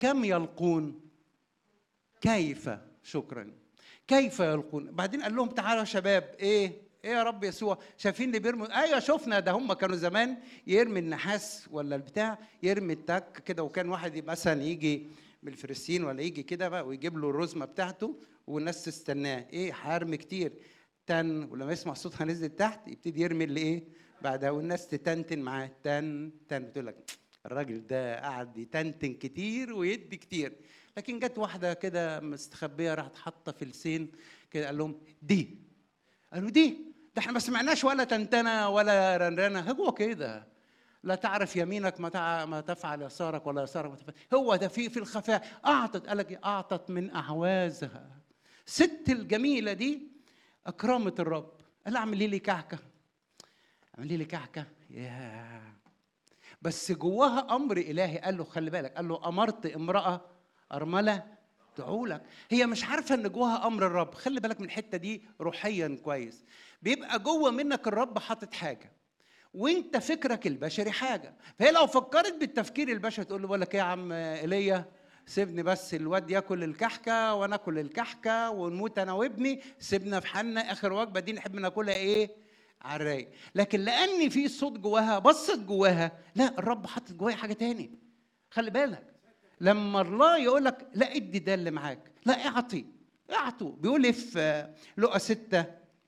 كم يلقون كيف شكرا كيف يلقون بعدين قال لهم تعالوا يا شباب ايه ايه يا رب يسوع شايفين اللي بيرموا ايوه شفنا ده هم كانوا زمان يرمي النحاس ولا البتاع يرمي التك كده وكان واحد مثلا يجي من الفلسطين ولا يجي كده بقى ويجيب له الرزمه بتاعته والناس تستناه ايه هرمي كتير تن ولما يسمع صوتها نزلت تحت يبتدي يرمي اللي ايه بعدها والناس تتنتن معاه تن تن بتقول لك الراجل ده قعد يتنتن كتير ويدي كتير لكن جت واحده كده مستخبيه راحت حاطه فلسين كده قال لهم دي قالوا دي ده احنا ما سمعناش ولا تنتنه ولا رنرنه هو كده لا تعرف يمينك ما تع... ما تفعل يسارك ولا يسارك ما تفعل هو ده في في الخفاء اعطت قال لك اعطت من اعوازها ست الجميله دي اكرمت الرب قال لها اعملي لي كعكه اعملي لي كعكه يا بس جواها امر الهي قال له خلي بالك قال له امرت امراه ارمله تعولك هي مش عارفه ان جواها امر الرب خلي بالك من الحته دي روحيا كويس بيبقى جوه منك الرب حاطط حاجه وانت فكرك البشري حاجه فهي لو فكرت بالتفكير البشري تقول له بقول لك ايه يا عم ايليا سيبني بس الواد ياكل الكحكه وانا اكل الكحكه ونموت انا وابني سيبنا في حالنا اخر وجبه دي نحب ناكلها ايه على الرايق لكن لان في صوت جواها بصت جواها لا الرب حاطط جواها حاجه تاني خلي بالك لما الله يقول لك لا ادي ده اللي معاك لا اعطي اعطوا بيقول ايه في لقا 6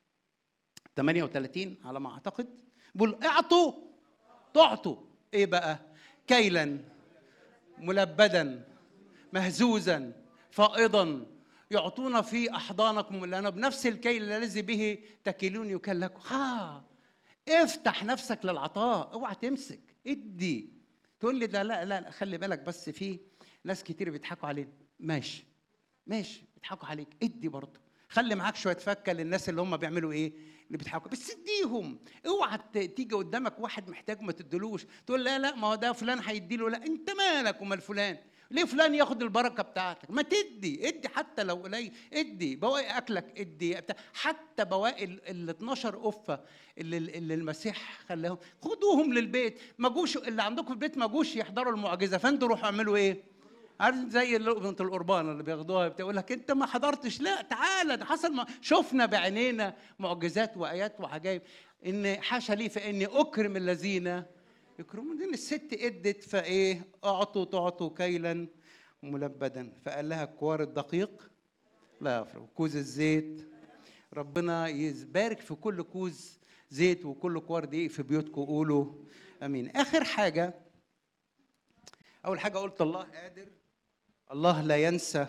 38 على ما اعتقد بيقول اعطوا تعطوا ايه بقى كيلا ملبدا مهزوزا فائضا يعطون في احضانكم لانه بنفس الكيل الذي به تكيلون يكل لكم ها افتح نفسك للعطاء اوعى تمسك ادي تقول لي ده لا لا خلي بالك بس في ناس كتير بيضحكوا علينا ماشي ماشي بيضحكوا عليك ادي برضه خلي معاك شويه فكه للناس اللي هم بيعملوا ايه اللي بيضحكوا بس اديهم اوعى تيجي قدامك واحد محتاج ما تديلوش تقول لا لا ما هو ده فلان هيدي له لا انت مالك ومال فلان ليه فلان ياخد البركه بتاعتك ما تدي ادي حتى لو قليل ادي بواقي اكلك ادي حتى بواقي ال 12 قفه اللي, اللي المسيح خلاهم خدوهم للبيت ما جوش اللي عندكم في البيت ما جوش يحضروا المعجزه فانتوا روحوا اعملوا ايه عارف زي لقمه القربان اللي بياخدوها بتقول لك انت ما حضرتش لا تعالى ده حصل ما شفنا بعينينا معجزات وايات وعجائب ان حاشا لي فاني اكرم الذين يكرمون دي الست ادت فايه اعطوا تعطوا كيلا ملبدا فقال لها كوار الدقيق لا يفرق كوز الزيت ربنا يبارك في كل كوز زيت وكل كوار دقيق في بيوتكم قولوا امين اخر حاجه اول حاجه قلت الله قادر الله لا ينسى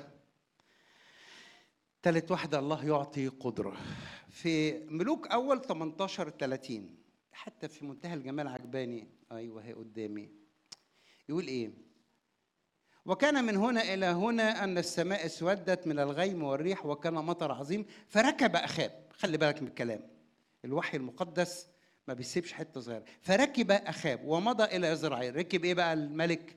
ثالث واحدة الله يعطي قدرة في ملوك أول 18 30 حتى في منتهى الجمال عجباني أيوه هي قدامي يقول إيه وكان من هنا إلى هنا أن السماء اسودت من الغيم والريح وكان مطر عظيم فركب أخاب خلي بالك من الكلام الوحي المقدس ما بيسيبش حتة صغيرة فركب أخاب ومضى إلى إزرائيل ركب إيه بقى الملك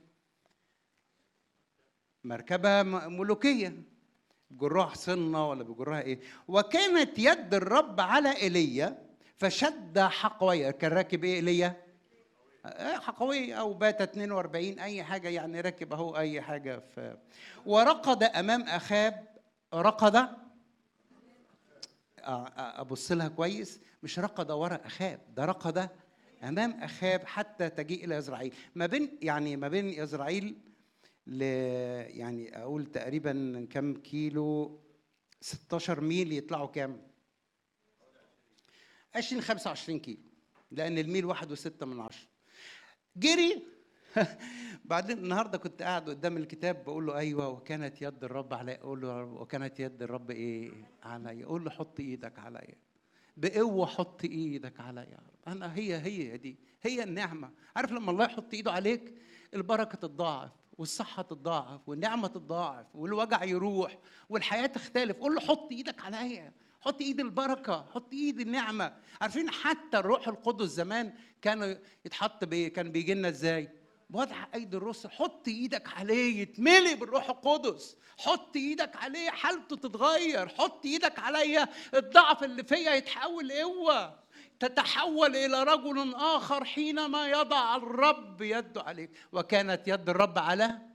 مركبة ملوكية بيجروها حصنة ولا بيجروها ايه وكانت يد الرب على ايليا فشد حقوية كان راكب ايه ايليا حقوية او بات 42 اي حاجة يعني راكب اهو اي حاجة في ورقد امام اخاب رقد ابص لها كويس مش رقد ورا اخاب ده رقد امام اخاب حتى تجيء الى اسرائيل ما بين يعني ما بين اسرائيل ل يعني اقول تقريبا كم كيلو 16 ميل يطلعوا كام 20 25 كيلو لان الميل واحد وستة من عشرة جري بعدين النهارده كنت قاعد قدام الكتاب بقول له ايوه وكانت يد الرب عليا اقول له وكانت يد الرب ايه عليا اقول له حط ايدك عليا بقوه حط ايدك عليا يا رب انا هي هي دي هي النعمه عارف لما الله يحط ايده عليك البركه تتضاعف والصحة تتضاعف والنعمة تتضاعف والوجع يروح والحياة تختلف قول له حط ايدك عليا حط ايد البركة حط ايد النعمة عارفين حتى الروح القدس زمان كان يتحط بي كان بيجي لنا ازاي وضع ايدي الرسل حط ايدك عليه يتملي بالروح القدس حط ايدك عليه حالته تتغير حط ايدك عليا الضعف اللي فيا يتحول قوه تتحول الى رجل اخر حينما يضع الرب يده عليك وكانت يد الرب على